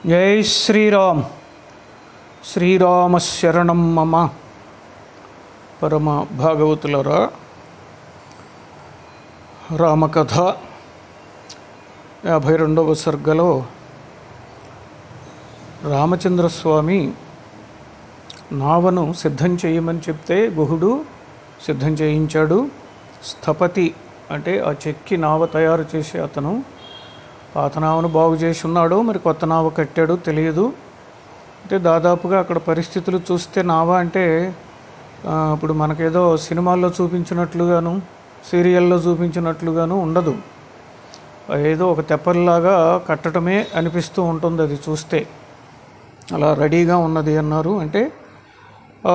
జై శ్రీరామ్ శ్రీరామ శరణం మమ పరమ భాగవతులరా రామకథ యాభై రెండవ సర్గలో రామచంద్రస్వామి నావను సిద్ధం చేయమని చెప్తే గుహుడు సిద్ధం చేయించాడు స్థపతి అంటే ఆ చెక్కి నావ తయారు చేసే అతను పాత నావను బాగు చేసి ఉన్నాడో మరి కొత్త నావ కట్టాడో తెలియదు అంటే దాదాపుగా అక్కడ పరిస్థితులు చూస్తే నావ అంటే ఆ, ఇప్పుడు మనకేదో సినిమాల్లో చూపించినట్లుగాను సీరియల్లో చూపించినట్లుగాను ఉండదు ఏదో ఒక తెప్పల్లాగా కట్టడమే అనిపిస్తూ ఉంటుంది అది చూస్తే అలా రెడీగా ఉన్నది అన్నారు అంటే ఆ,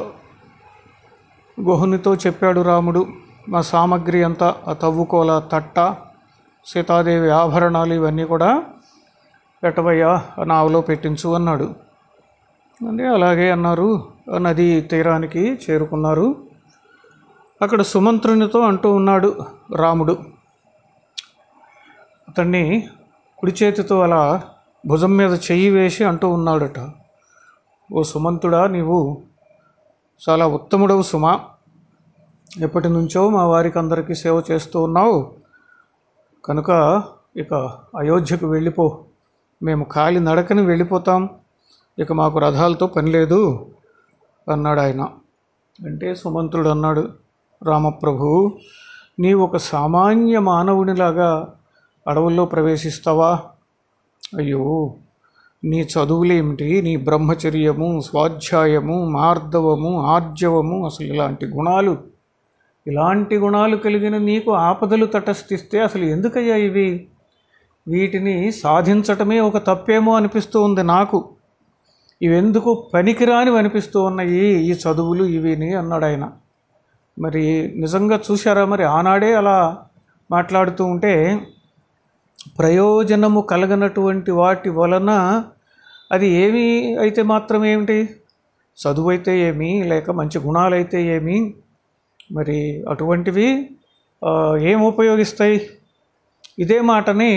గుహునితో చెప్పాడు రాముడు మా సామగ్రి అంతా ఆ తవ్వుకోల తట్ట సీతాదేవి ఆభరణాలు ఇవన్నీ కూడా పెట్టవయ్యా ఆ నావలో పెట్టించు అన్నాడు అంటే అలాగే అన్నారు ఆ నది తీరానికి చేరుకున్నారు అక్కడ సుమంత్రునితో అంటూ ఉన్నాడు రాముడు అతన్ని కుడి చేతితో అలా భుజం మీద చెయ్యి వేసి అంటూ ఉన్నాడట ఓ సుమంతుడా నీవు చాలా ఉత్తముడవు సుమా ఎప్పటి నుంచో మా వారికి అందరికీ సేవ చేస్తూ ఉన్నావు కనుక ఇక అయోధ్యకు వెళ్ళిపో మేము కాలి నడకని వెళ్ళిపోతాం ఇక మాకు రథాలతో పని లేదు అన్నాడు ఆయన అంటే సుమంత్రుడు అన్నాడు రామప్రభు నీవు ఒక సామాన్య మానవునిలాగా అడవుల్లో ప్రవేశిస్తావా అయ్యో నీ చదువులేమిటి నీ బ్రహ్మచర్యము స్వాధ్యాయము మార్దవము ఆర్జవము అసలు ఇలాంటి గుణాలు ఇలాంటి గుణాలు కలిగిన నీకు ఆపదలు తటస్థిస్తే అసలు ఎందుకయ్యా ఇవి వీటిని సాధించటమే ఒక తప్పేమో అనిపిస్తూ ఉంది నాకు ఇవెందుకు పనికిరానివి అనిపిస్తూ ఉన్నాయి ఈ చదువులు ఇవిని అన్నాడు ఆయన మరి నిజంగా చూశారా మరి ఆనాడే అలా మాట్లాడుతూ ఉంటే ప్రయోజనము కలగనటువంటి వాటి వలన అది ఏమి అయితే మాత్రం ఏమిటి చదువు అయితే ఏమి లేక మంచి గుణాలైతే ఏమి మరి అటువంటివి ఆ, ఏం ఉపయోగిస్తాయి ఇదే మాటని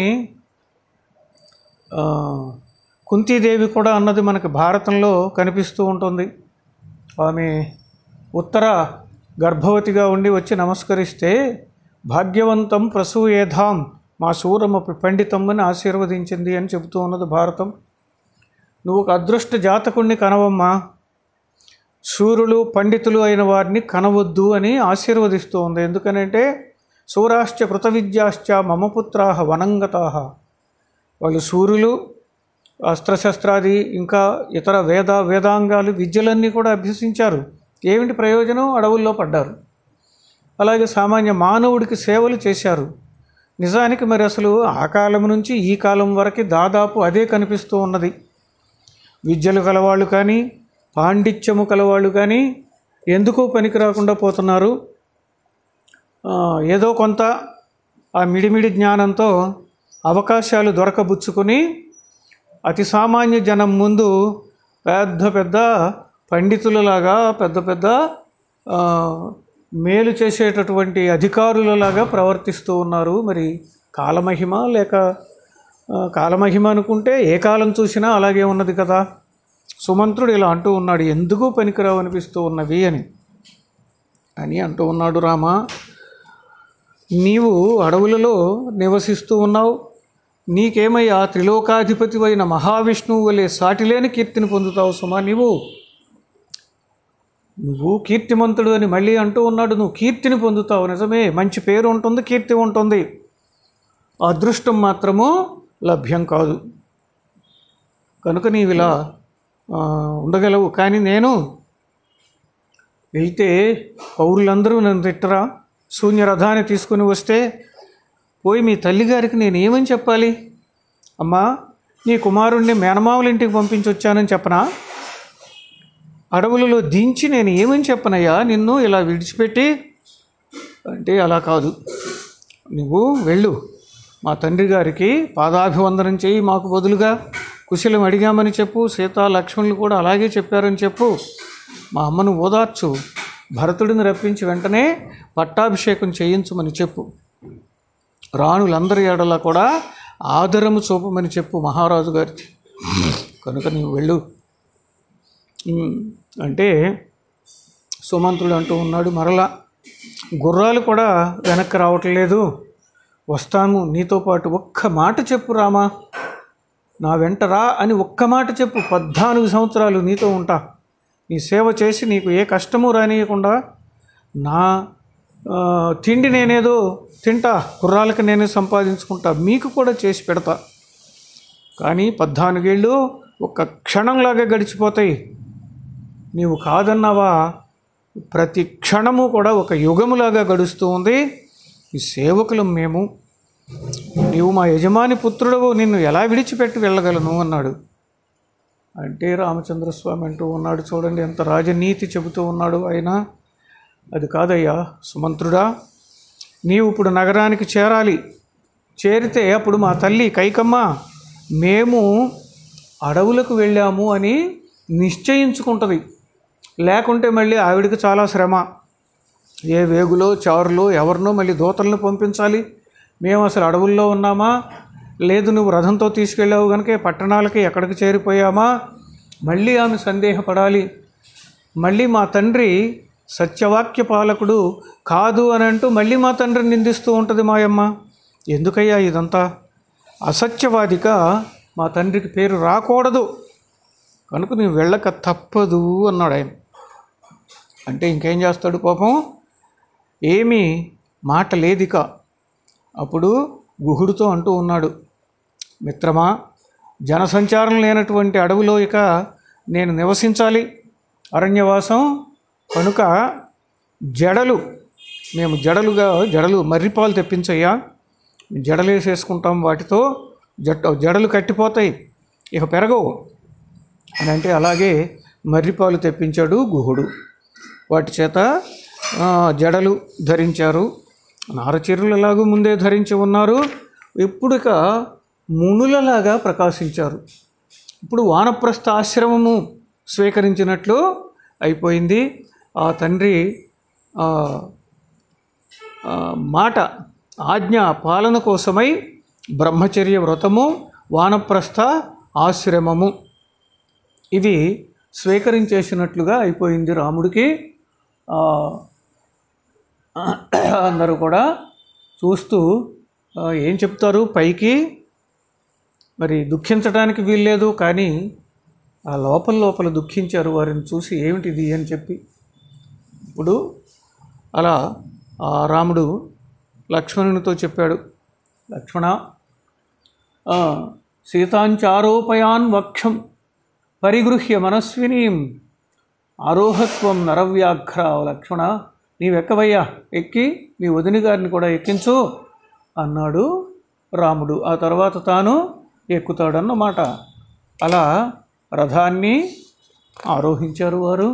ఆ, కుంతీదేవి కూడా అన్నది మనకి భారతంలో కనిపిస్తూ ఉంటుంది ఆమె ఉత్తర గర్భవతిగా ఉండి వచ్చి నమస్కరిస్తే భాగ్యవంతం ప్రసూయేధాం మా శూరమపి పండితం అని ఆశీర్వదించింది అని చెబుతూ ఉన్నది భారతం నువ్వు ఒక అదృష్ట జాతకుణ్ణి కనవమ్మా శూరులు పండితులు అయిన వారిని కనవద్దు అని ఆశీర్వదిస్తూ ఉంది ఎందుకనంటే శూరాశ్చ కృత విద్యాశ్చ మమ పుత్రాహ వనంగతాహ వాళ్ళు సూర్యులు అస్త్రశస్త్రాది ఇంకా ఇతర వేద వేదాంగాలు విద్యలన్నీ కూడా అభ్యసించారు ఏమిటి ప్రయోజనం అడవుల్లో పడ్డారు అలాగే సామాన్య మానవుడికి సేవలు చేశారు నిజానికి మరి అసలు ఆ కాలం నుంచి ఈ కాలం వరకు దాదాపు అదే కనిపిస్తూ ఉన్నది విద్యలు కలవాళ్ళు కానీ పాండిత్యము కలవాళ్ళు కానీ ఎందుకు పనికి రాకుండా పోతున్నారు ఆ, ఏదో కొంత ఆ మిడిమిడి జ్ఞానంతో అవకాశాలు దొరకబుచ్చుకొని అతి సామాన్య జనం ముందు పెద్ద పెద్ద పండితులలాగా పెద్ద పెద్ద ఆ, మేలు చేసేటటువంటి అధికారులలాగా ప్రవర్తిస్తూ ఉన్నారు మరి కాలమహిమ లేక ఆ, కాలమహిమ అనుకుంటే ఏ కాలం చూసినా అలాగే ఉన్నది కదా సుమంత్రుడు ఇలా అంటూ ఉన్నాడు ఎందుకు పనికిరావు అనిపిస్తూ ఉన్నవి అని అని అంటూ ఉన్నాడు రామ నీవు అడవులలో నివసిస్తూ ఉన్నావు నీకేమయ్యా త్రిలోకాధిపతి అయిన మహావిష్ణువు వలె సాటిలేని కీర్తిని పొందుతావు సుమా నీవు నువ్వు కీర్తిమంతుడు అని మళ్ళీ అంటూ ఉన్నాడు నువ్వు కీర్తిని పొందుతావు నిజమే మంచి పేరు ఉంటుంది కీర్తి ఉంటుంది అదృష్టం మాత్రము లభ్యం కాదు కనుక నీవు ఇలా ఆ, ఉండగలవు కానీ నేను వెళ్తే పౌరులందరూ నన్ను తిట్టరా శూన్య రథాన్ని తీసుకుని వస్తే పోయి మీ తల్లిగారికి నేను ఏమని చెప్పాలి అమ్మా నీ కుమారుణ్ణి మేనమామల ఇంటికి పంపించి వచ్చానని చెప్పనా అడవులలో దించి నేను ఏమని చెప్పనయ్యా నిన్ను ఇలా విడిచిపెట్టి అంటే అలా కాదు నువ్వు వెళ్ళు మా తండ్రి గారికి పాదాభివందనం చేయి మాకు బదులుగా కుశలం అడిగామని చెప్పు సీతా లక్ష్మణులు కూడా అలాగే చెప్పారని చెప్పు మా అమ్మను ఓదార్చు భరతుడిని రప్పించి వెంటనే పట్టాభిషేకం చేయించమని చెప్పు రాణులందరి ఎడల కూడా ఆదరము చూపమని చెప్పు మహారాజు గారికి కనుక నీవు వెళ్ళు ఉమ్, అంటే సుమంత్రుడు అంటూ ఉన్నాడు మరలా గుర్రాలు కూడా వెనక్కి రావట్లేదు వస్తాము నీతో పాటు ఒక్క మాట చెప్పు రామా నా వెంట రా అని ఒక్క మాట చెప్పు పద్నాలుగు సంవత్సరాలు నీతో ఉంటా నీ సేవ చేసి నీకు ఏ కష్టము రానియకుండా నా ఆ, తిండి నేనేదో తింటా కుర్రాలకు నేనే సంపాదించుకుంటా మీకు కూడా చేసి పెడతా కానీ పద్నాలుగేళ్ళు ఒక్క క్షణంలాగా గడిచిపోతాయి నీవు కాదన్నావా ప్రతి క్షణము కూడా ఒక యుగములాగా గడుస్తూ ఉంది ఈ సేవకులం మేము నీవు మా యజమాని పుత్రుడవు నిన్ను ఎలా విడిచిపెట్టి వెళ్ళగలను అన్నాడు అంటే రామచంద్రస్వామి అంటూ ఉన్నాడు చూడండి ఎంత రాజనీతి చెబుతూ ఉన్నాడు ఆయన అది కాదయ్యా సుమంత్రుడా నీవు ఇప్పుడు నగరానికి చేరాలి చేరితే అప్పుడు మా తల్లి కైకమ్మ మేము అడవులకు వెళ్ళాము అని నిశ్చయించుకుంటుంది లేకుంటే మళ్ళీ ఆవిడకి చాలా శ్రమ ఏ వేగులో చారులో ఎవరినో మళ్ళీ దూతలను పంపించాలి మేము అసలు అడవుల్లో ఉన్నామా లేదు నువ్వు రథంతో తీసుకెళ్ళావు కనుక పట్టణాలకి ఎక్కడికి చేరిపోయామా మళ్ళీ ఆమె సందేహపడాలి మళ్ళీ మా తండ్రి సత్యవాక్య పాలకుడు కాదు అని అంటూ మళ్ళీ మా తండ్రిని నిందిస్తూ ఉంటుంది మాయమ్మ ఎందుకయ్యా ఇదంతా అసత్యవాదిగా మా తండ్రికి పేరు రాకూడదు కనుక నువ్వు వెళ్ళక తప్పదు అన్నాడు ఆయన అంటే ఇంకేం చేస్తాడు పాపం ఏమీ మాట లేదిక అప్పుడు గుహుడితో అంటూ ఉన్నాడు మిత్రమా జనసంచారం లేనటువంటి అడవిలో ఇక నేను నివసించాలి అరణ్యవాసం కనుక జడలు మేము జడలుగా జడలు మర్రిపాలు తెప్పించయ్యా జడలు వేసేసుకుంటాం వాటితో జట్ జడలు కట్టిపోతాయి ఇక పెరగవు అని అంటే అలాగే మర్రిపాలు తెప్పించాడు గుహుడు వాటి చేత ఆ, జడలు ధరించారు నారచీరలు ఎలాగూ ముందే ధరించి ఉన్నారు ఇప్పుడు ఇక మునులలాగా ప్రకాశించారు ఇప్పుడు వానప్రస్థ ఆశ్రమము స్వీకరించినట్లు అయిపోయింది ఆ తండ్రి ఆ, ఆ, మాట ఆజ్ఞ పాలన కోసమై బ్రహ్మచర్య వ్రతము వానప్రస్థ ఆశ్రమము ఇవి స్వీకరించేసినట్లుగా అయిపోయింది రాముడికి ఆ, అందరూ కూడా చూస్తూ ఆ, ఏం చెప్తారు పైకి మరి దుఃఖించడానికి వీల్లేదు కానీ ఆ లోపల లోపల దుఃఖించారు వారిని చూసి ఏమిటిది అని చెప్పి ఇప్పుడు అలా ఆ రాముడు లక్ష్మణునితో చెప్పాడు లక్ష్మణ ఆ, సీతాంచారోపయాన్ వక్షం పరిగృహ్య మనస్వినీం ఆరోహత్వం నరవ్యాఘ్ర లక్ష్మణ నీవెక్కవయ్యా ఎక్కి నీ వదిని గారిని కూడా ఎక్కించు అన్నాడు రాముడు ఆ తర్వాత తాను ఎక్కుతాడన్నమాట అలా రథాన్ని ఆరోహించారు వారు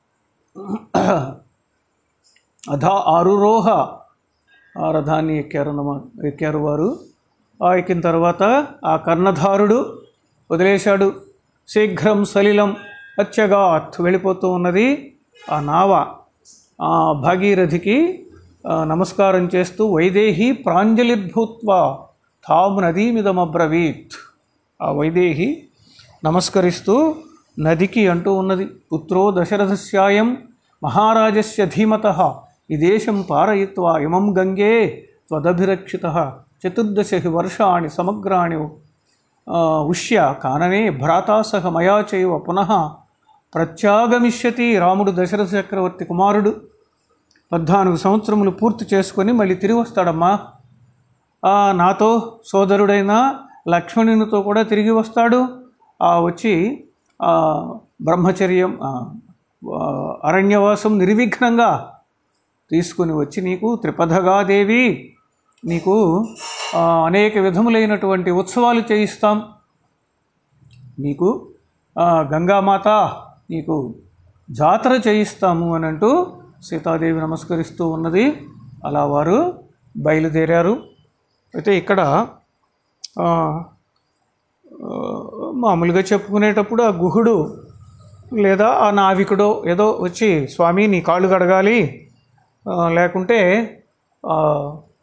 అధా ఆరురోహ ఆ రథాన్ని ఎక్కారన్నమాట ఎక్కారు వారు ఆ ఎక్కిన తర్వాత ఆ కర్ణధారుడు వదిలేశాడు శీఘ్రం సలిలం అత్యగాత్ వెళ్ళిపోతూ ఉన్నది ఆ నావ ఆ భాగీరథికి ఆ, నమస్కారం చేస్తూ వైదేహి ప్రాంజలిర్భూత్వా తాము నదీమిదమబ్రవీత్ ఆ వైదేహి నమస్కరిస్తూ నదికి అంటూ ఉన్నది పుత్రో దశరథస్యాయం మహారాజస్య ధీమత ఈ దేశం పారయిత్వా ఇమం గంగే త్వదభిరక్షిత చతుర్దశ హి వర్షాణి సమగ్రాణి ఆ, ఉష్య కాననే భ్రాతా సహ మయా చైవ పునః ప్రత్యాగమిష్యతి రాముడు దశరథ చక్రవర్తి కుమారుడు పద్నాలుగు సంవత్సరములు పూర్తి చేసుకొని మళ్ళీ తిరిగి వస్తాడమ్మా ఆ, నాతో సోదరుడైన లక్ష్మణునితో కూడా తిరిగి వస్తాడు ఆ, వచ్చి ఆ, బ్రహ్మచర్యం ఆ, ఆ, అరణ్యవాసం నిర్విఘ్నంగా తీసుకుని వచ్చి నీకు త్రిపథగాదేవి నీకు ఆ, అనేక విధములైనటువంటి ఉత్సవాలు చేయిస్తాం నీకు ఆ, గంగామాత నీకు జాతర చేయిస్తాము అని అంటూ సీతాదేవి నమస్కరిస్తూ ఉన్నది అలా వారు బయలుదేరారు అయితే ఇక్కడ ఆ, ఆ, మామూలుగా చెప్పుకునేటప్పుడు ఆ గుహుడు లేదా ఆ నావికుడో ఏదో వచ్చి స్వామి నీ కాళ్ళు కడగాలి ఆ, లేకుంటే ఆ,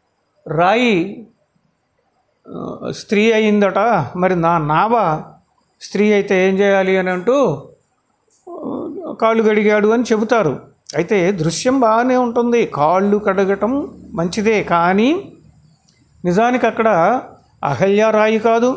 రాయి ఆ, స్త్రీ అయిందట మరి నా నావ స్త్రీ అయితే ఏం చేయాలి అని అంటూ కాళ్ళు కడిగాడు అని చెబుతారు అయితే దృశ్యం బాగానే ఉంటుంది కాళ్ళు కడగటం మంచిదే కానీ నిజానికి అక్కడ అహల్యారాయి కాదు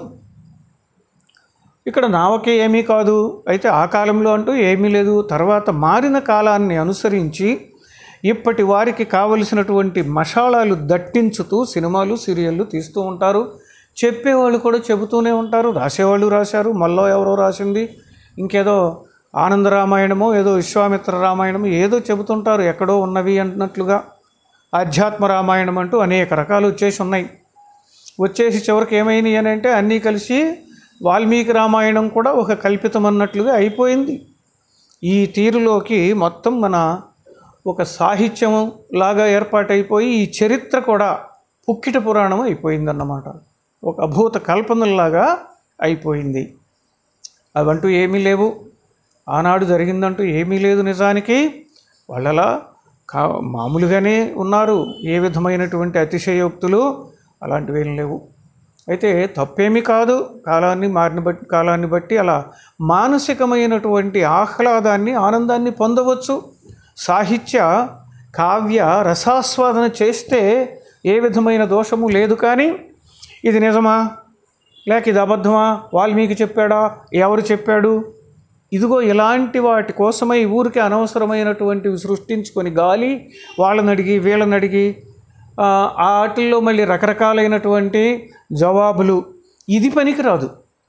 ఇక్కడ నావకే ఏమీ కాదు అయితే ఆ కాలంలో అంటూ ఏమీ లేదు తర్వాత మారిన కాలాన్ని అనుసరించి ఇప్పటి వారికి కావలసినటువంటి మషాళాలు దట్టించుతూ సినిమాలు సీరియళ్ళు తీస్తూ ఉంటారు చెప్పేవాళ్ళు కూడా చెబుతూనే ఉంటారు రాసేవాళ్ళు రాశారు మళ్ళీ ఎవరో రాసింది ఇంకేదో ఆనంద రామాయణమో ఏదో విశ్వామిత్ర రామాయణమో ఏదో చెబుతుంటారు ఎక్కడో ఉన్నవి అన్నట్లుగా ఆధ్యాత్మ రామాయణం అంటూ అనేక రకాలు వచ్చేసి ఉన్నాయి వచ్చేసి చివరికి ఏమైనాయి అని అంటే అన్నీ కలిసి వాల్మీకి రామాయణం కూడా ఒక కల్పితం అన్నట్లుగా అయిపోయింది ఈ తీరులోకి మొత్తం మన ఒక సాహిత్యం లాగా ఏర్పాటైపోయి ఈ చరిత్ర కూడా పుక్కిట పురాణం అయిపోయిందన్నమాట ఒక అభూత కల్పనలాగా అయిపోయింది అవంటూ ఏమీ లేవు ఆనాడు జరిగిందంటూ ఏమీ లేదు నిజానికి వాళ్ళలా కా మామూలుగానే ఉన్నారు ఏ విధమైనటువంటి అతిశయోక్తులు అలాంటివి ఏం లేవు అయితే తప్పేమీ కాదు కాలాన్ని మారిన బట్టి కాలాన్ని బట్టి అలా మానసికమైనటువంటి ఆహ్లాదాన్ని ఆనందాన్ని పొందవచ్చు సాహిత్య కావ్య రసాస్వాదన చేస్తే ఏ విధమైన దోషము లేదు కానీ ఇది నిజమా లేక ఇది అబద్ధమా వాల్మీకి చెప్పాడా ఎవరు చెప్పాడు ఇదిగో ఇలాంటి వాటి కోసమై ఊరికి అనవసరమైనటువంటివి సృష్టించుకొని గాలి వాళ్ళని అడిగి వీళ్ళని అడిగి ఆ వాటిల్లో మళ్ళీ రకరకాలైనటువంటి జవాబులు ఇది పనికిరాదు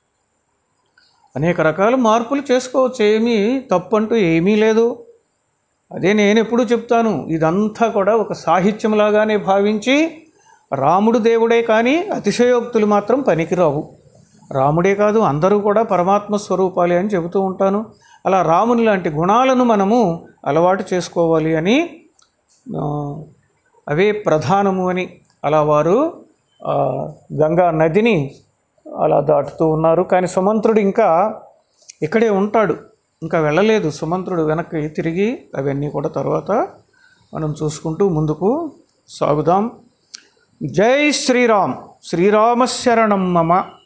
అనేక రకాల మార్పులు చేసుకోవచ్చు ఏమీ తప్పంటూ ఏమీ లేదు అదే నేను ఎప్పుడూ చెప్తాను ఇదంతా కూడా ఒక సాహిత్యంలాగానే భావించి రాముడు దేవుడే కానీ అతిశయోక్తులు మాత్రం పనికిరావు రాముడే కాదు అందరూ కూడా పరమాత్మ స్వరూపాలే అని చెబుతూ ఉంటాను అలా రాముని లాంటి గుణాలను మనము అలవాటు చేసుకోవాలి అని ఆ, అవే ప్రధానము అని అలా వారు ఆ, గంగా నదిని అలా దాటుతూ ఉన్నారు కానీ సుమంత్రుడు ఇంకా ఇక్కడే ఉంటాడు ఇంకా వెళ్ళలేదు సుమంత్రుడు వెనక్కి తిరిగి అవన్నీ కూడా తర్వాత మనం చూసుకుంటూ ముందుకు సాగుదాం జై శ్రీరామ్ శ్రీరామశరణం మమ